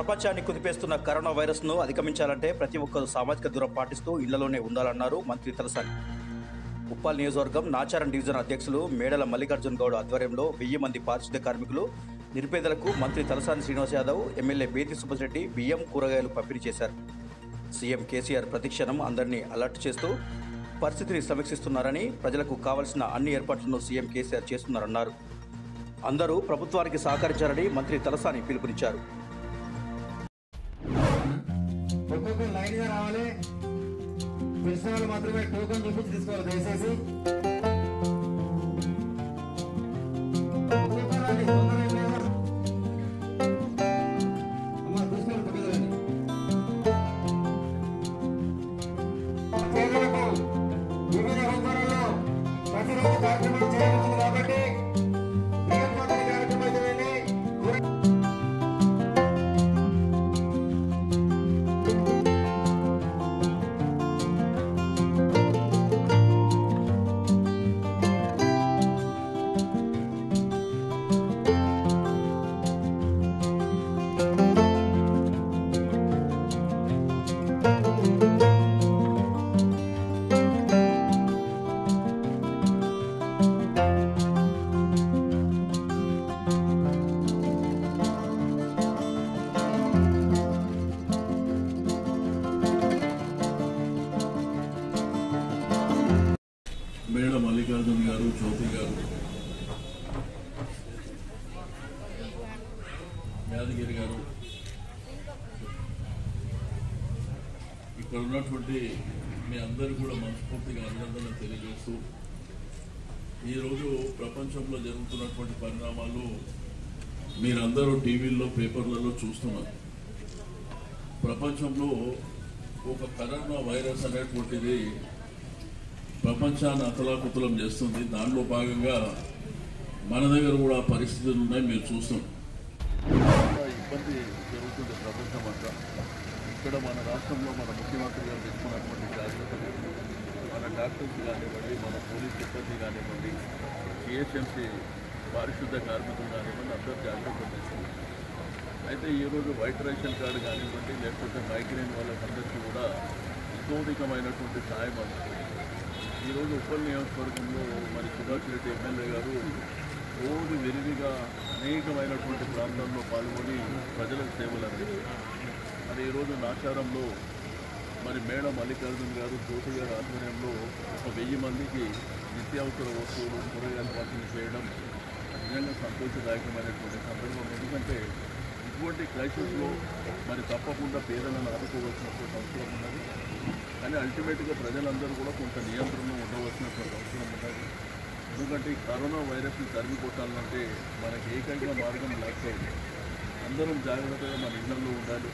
ప్రపంచాన్ని కుదిపేస్తున్న corona virus ను అధిగమించాలంటే ప్రతి ఒక్కరూ సామాజిక దూరం పాటిస్తూ ఇళ్లలోనే ఉండాలన్నారు మంత్రి తలసాని ఉప్పల్ నియోజకవర్గం నాచారం డివిజన్ అధ్యక్షులు మేడల మల్లికార్జున గౌడ్ ఆధ్వర్యంలో వెయ్యి మంది పారిశుద్ధ్య కార్మికులు నిరుపేదలకు మంత్రి తలసాని శ్రీనివాస్ యాదవ్ ఎమ్మెల్యే బేతి సుబ్బరెడ్డి బియ్యం కూరగాయలు పంపిణీ చేశారు సీఎం కేసీఆర్ ప్రతిక్షణం అందరినీ అలర్ట్ చేస్తూ పరిస్థితిని సమీక్షిస్తున్నారని ప్రజలకు కావలసిన అన్ని ఏర్పాట్లను సీఎం కేసీఆర్ చేస్తున్నారన్నారు అందరూ ప్రభుత్వానికి సహకరించాలని మంత్రి తలసాని పిలుపునిచ్చారు ఒక్కొక్కరు లైన్ గా రావాలి తెలిసిన వాళ్ళు మాత్రమే టోకన్ చూపించి తీసుకోవాలి దయచేసి ఒక్కొక్కరు రండి, తొందర ఏం లేదు. అమ్మా, తీసుకోండి, పక్కకు రండి. పేదలకు వివిధ హోదాలలో ప్రతిరోజు కార్యక్రమాలు చేయబడుతుంది కాబట్టి బియ్యం పంపిణీ కార్యక్రమం అయితే వెళ్ళి కూర- మేడ మల్లికార్జున్ గారు చౌదరి గారు యాదగిరి గారు ఇక్కడ ఉన్నటువంటి మీ అందరూ కూడా మనస్ఫూర్తిగా అభినందనలు తెలియజేస్తూ ఈరోజు ప్రపంచంలో జరుగుతున్నటువంటి పరిణామాలు మీరందరూ టీవీల్లో పేపర్లలో చూస్తున్నారు ప్రపంచంలో ఒక కరోనా వైరస్ అనేటువంటిది ప్రపంచాన్ని అతలాకుతలం చేస్తుంది దానిలో భాగంగా మన దగ్గర కూడా ఆ పరిస్థితులు ఉన్నాయి మీరు చూస్తున్నారు ఇబ్బంది జరుగుతుంది ప్రపంచం అంతా ఇక్కడ మన రాష్ట్రంలో మన ముఖ్యమంత్రి గారు తీసుకున్నటువంటి జాగ్రత్తలు మన డాక్టర్స్ కానివ్వండి మన పోలీస్ సిబ్బంది కానివ్వండి జిహెచ్ఎంసీ పారిశుద్ధ కార్మికులు కానివ్వండి అందరూ జాగ్రత్తలు తీసుకున్నారు అయితే ఈరోజు వైట్ రేషన్ కార్డు కానివ్వండి లేకపోతే మైగ్రేన్ వాళ్ళకందరికీ కూడా ఇతోధికమైనటువంటి సాయం అందుతుంది ఈరోజు ఉప్పల్ నియోజకవర్గంలో మరి సుభాష్ రెడ్డి ఎమ్మెల్యే గారు రోజు విరివిగా అనేకమైనటువంటి ప్రాంతాల్లో పాల్గొని ప్రజలకు సేవలు అందిస్తారు మరి ఈరోజు నాచారంలో మరి మేడ మల్లికార్జున్ గారు జ్యోతి గారి ఆధ్వర్యంలో ఒక వెయ్యి మందికి నిత్యావసర వస్తువులు కూరగాయలు పంపిణీ చేయడం నిజంగా సంతోషదాయకమైనటువంటి సందర్భం ఎందుకంటే ఇటువంటి క్రైసిస్లో మరి తప్పకుండా పేదలను ఆదుకోవాల్సినటువంటి అవసరం ఉన్నది కానీ అల్టిమేట్గా ప్రజలందరూ కూడా కొంత నియంత్రణ ఉండవలసినటువంటి అవసరం ఉన్నది ఎందుకంటే ఈ కరోనా వైరస్ని తరిమి కొట్టాలంటే మనకి ఏకైక మార్గం లాక్డౌన్ అందరం జాగ్రత్తగా మన ఇళ్లలో ఉండాలి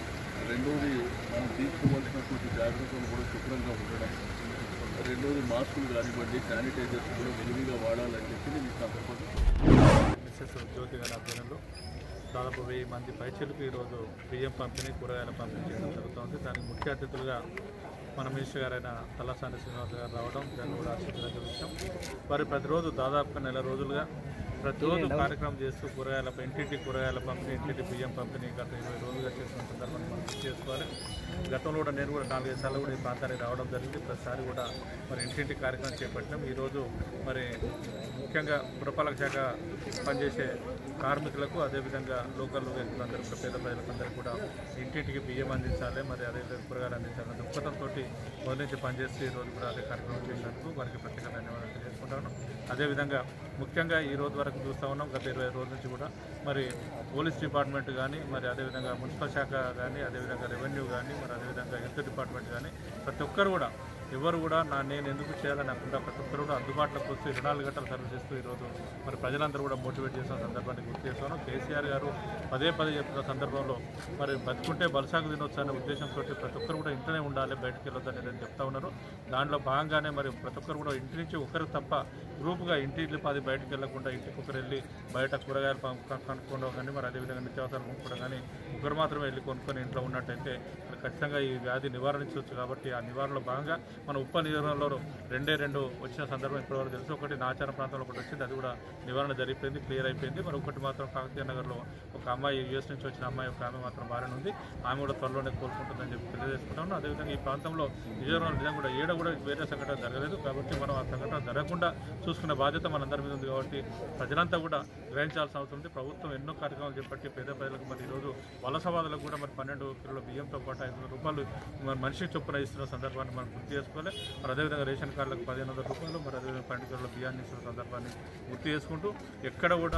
రెండోది మనం తీసుకోవాల్సినటువంటి జాగ్రత్తలు కూడా శుభ్రంగా ఉండడం రెండోది మాస్కులు కానివ్వండి శానిటైజర్స్ కూడా విరివిగా వాడాలని చెప్పి నేను ఈ సందర్భంగా మిస్సెస్ జ్యోతి గారి ఆధ్వర్యంలో దాదాపు వెయ్యి మంది పైచలకు ఈరోజు బియ్యం పంపిణీ కూరగాయల పంపిణీ చేయడం జరుగుతుంది దానికి ముఖ్య అతిథులుగా మన మినిస్టర్ గారైన తలసాని శ్రీనివాస్ గారు రావడం దాన్ని కూడా ఆశించదగ్గ విషయం వారు ప్రతిరోజు దాదాపుగా నెల రోజులుగా ప్రతిరోజు కార్యక్రమం చేస్తూ కూరగాయల ఇంటింటి కూరగాయల పంపిణీ ఇంటింటి బియ్యం పంపిణీ గత ఇరవై రోజులుగా చేసిన సందర్భాన్ని మనం గుర్తు చేసుకోవాలి గతంలో కూడా నేను కూడా నాలుగైదు సార్లు కూడా ఈ ప్రాంతానికి రావడం జరిగింది ప్రతిసారి కూడా మరి ఇంటింటి కార్యక్రమం చేపట్టినాం ఈరోజు మరి ముఖ్యంగా పురపాలక శాఖ పనిచేసే కార్మికులకు అదేవిధంగా లోకల్ వ్యక్తులందరూ కూడా పేద ప్రజలందరూ కూడా ఇంటింటికి బియ్యం అందించాలి మరి అదేవిధంగా కూరగాయలు అందించాలి దృక్పథంతో మొదటి నుంచి పనిచేస్తూ ఈరోజు కూడా అదే కార్యక్రమం చేసినందుకు వారికి ప్రత్యేక ధన్యవాదాలు తెలియజేసుకుంటాను అదేవిధంగా ముఖ్యంగా ఈ రోజు వరకు చూస్తూ ఉన్నాం గత ఇరవై రోజుల నుంచి కూడా మరి పోలీస్ డిపార్ట్మెంట్ కానీ మరి అదేవిధంగా మున్సిపల్ శాఖ కానీ అదేవిధంగా రెవెన్యూ కానీ మరి అదేవిధంగా హెల్త్ డిపార్ట్మెంట్ కానీ ప్రతి ఒక్కరు కూడా ఎవరు కూడా నా నేను ఎందుకు చేయాలని అనుకుంటా ప్రతి ఒక్కరు కూడా అందుబాటులోకి వస్తూ ఇరవై నాలుగు గంటలు సర్వీస్ చేస్తూ ఈరోజు మరి ప్రజలందరూ కూడా మోటివేట్ చేసిన సందర్భాన్ని గుర్తు చేస్తాను కేసీఆర్ గారు పదే పదే చెప్తున్న సందర్భంలో మరి బతుకుంటే బలసాగు తినొచ్చు అనే ఉద్దేశంతో ప్రతి ఒక్కరు కూడా ఇంట్లోనే ఉండాలి బయటకు వెళ్ళొద్దని నేను చెప్తా ఉన్నారు దాంట్లో భాగంగానే మరి ప్రతి ఒక్కరు కూడా ఇంటి నుంచి ఒకరికి తప్ప గ్రూప్గా ఇంటి పది బయటకు వెళ్లకుండా ఇంటికి ఒకరు వెళ్ళి బయట కూరగాయలు పం- కొ- కొనుక్కోవడం కానీ మరి అదేవిధంగా నిత్యావసరాలు కొనుక్కోవడం కానీ ఒకరు మాత్రమే వెళ్ళి కొనుక్కొని ఇంట్లో ఉన్నట్టయితే మరి ఖచ్చితంగా ఈ వ్యాధి నివారించవచ్చు కాబట్టి ఆ నివారణలో భాగంగా మన ఉప్ప నివారణలో రెండే రెండు వచ్చిన సందర్భం ఇప్పటివరకు తెలుసు ఒకటి నాచారం ప్రాంతంలో ఒకటి వచ్చింది అది కూడా నివారణ జరిగిపోయింది క్లియర్ అయిపోయింది మరి ఒకటి మాత్రం కాకతీయ నగర్లో ఒక అమ్మాయి యూఎస్ నుంచి వచ్చిన అమ్మాయి ఒక ఆమె మాత్రం బాగానే ఉంది ఆమె కూడా త్వరలోనే కోలుకుంటుందని చెప్పి తెలియజేసుకుంటాను అదేవిధంగా ఈ ప్రాంతంలో విజయనగరం నిజంగా కూడా ఏడ కూడా వేరే సంఘటన జరగలేదు కాబట్టి మనం ఆ సంఘటన జరగకుండా చూసుకునే బాధ్యత మనందరి మీద ఉంది కాబట్టి ప్రజలంతా కూడా గ్రహించాల్సిన అవసరం ఉంది ప్రభుత్వం ఎన్నో కార్యక్రమాలు చేపట్టి పేద ప్రజలకు మరి ఈరోజు వలసవాదులకు కూడా మరి పన్నెండు కిలోల బియ్యంతో పాటు ఐదు వందల రూపాయలు మరి మనిషి చొప్పున ఇస్తున్న సందర్భాన్ని మనం గుర్తు చేసుకోవాలి మరి అదేవిధంగా రేషన్ కార్డులకు పదిహేను వందల రూపాయలు మరి అదేవిధంగా పన్నెండు కిలోల బియ్యాన్ని ఇస్తున్న సందర్భాన్ని గుర్తు చేసుకుంటూ ఎక్కడ కూడా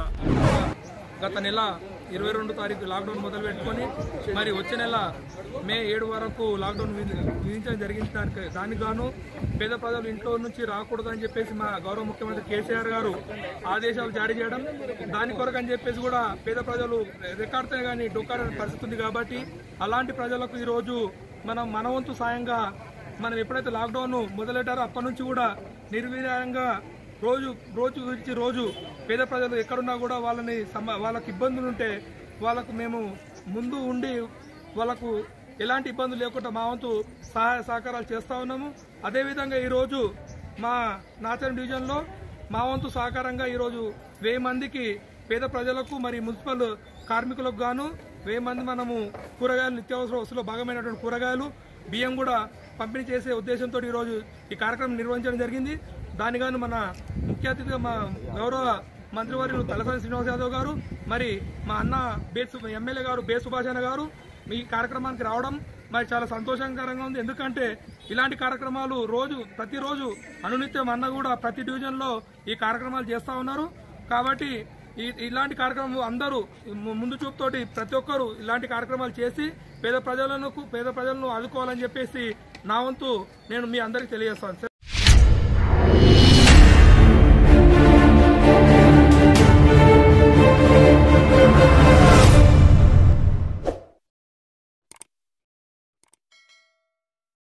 గత నెల ఇరవై రెండు తారీఖు లాక్డౌన్ మొదలు పెట్టుకొని మరి వచ్చే నెల మే ఏడు వరకు లాక్డౌన్ విధి- విధించడం జరిగింది దానికి దానికి గాను పేద ప్రజలు ఇంట్లో నుంచి రాకూడదని చెప్పేసి మా గౌరవ ముఖ్యమంత్రి కేసీఆర్ గారు ఆదేశాలు జారీ చేయడం దాని కొరకు అని చెప్పేసి కూడా పేద ప్రజలు రికార్డుతో కానీ డొక్కాడని పరిస్థితి ఉంది కాబట్టి అలాంటి ప్రజలకు ఈరోజు మనం మన వంతు సాయంగా మనం ఎప్పుడైతే లాక్డౌన్ మొదలెట్టారో అప్పటి నుంచి కూడా నిర్వీర్యంగా రోజు రోజు గురించి రోజు పేద ప్రజలు ఎక్కడున్నా కూడా వాళ్ళని సమ వాళ్ళకి ఇబ్బందులు ఉంటే వాళ్ళకు మేము ముందు ఉండి వాళ్ళకు ఎలాంటి ఇబ్బందులు లేకుండా మా వంతు సహాయ సహకారాలు చేస్తూ ఉన్నాము అదేవిధంగా ఈరోజు మా నాచరం డివిజన్లో మా వంతు సహకారంగా ఈరోజు వెయ్యి మందికి పేద ప్రజలకు మరి మున్సిపల్ కార్మికులకు గాను వెయ్యి మంది మనము కూరగాయలు నిత్యావసర వస్తువులో భాగమైనటువంటి కూరగాయలు బియ్యం కూడా పంపిణీ చేసే ఉద్దేశంతో ఈరోజు ఈ కార్యక్రమం నిర్వహించడం జరిగింది దానిగాను మన ముఖ్య అతిథిగా మా గౌరవ మంత్రివర్యులు తలసాని శ్రీనివాస్ యాదవ్ గారు మరి మా అన్న బేసు ఎమ్మెల్యే గారు బే సుభాషణ గారు ఈ కార్యక్రమానికి రావడం మరి చాలా సంతోషకరంగా ఉంది ఎందుకంటే ఇలాంటి కార్యక్రమాలు రోజు ప్రతిరోజు అనునిత్యం అన్న కూడా ప్రతి డివిజన్లో ఈ కార్యక్రమాలు చేస్తూ ఉన్నారు కాబట్టి ఈ ఇలాంటి కార్యక్రమం అందరూ ము- ముందు చూపుతోటి ప్రతి ఒక్కరూ ఇలాంటి కార్యక్రమాలు చేసి పేద ప్రజలను పేద ప్రజలను ఆదుకోవాలని చెప్పేసి నా వంతు నేను మీ అందరికీ తెలియజేస్తాను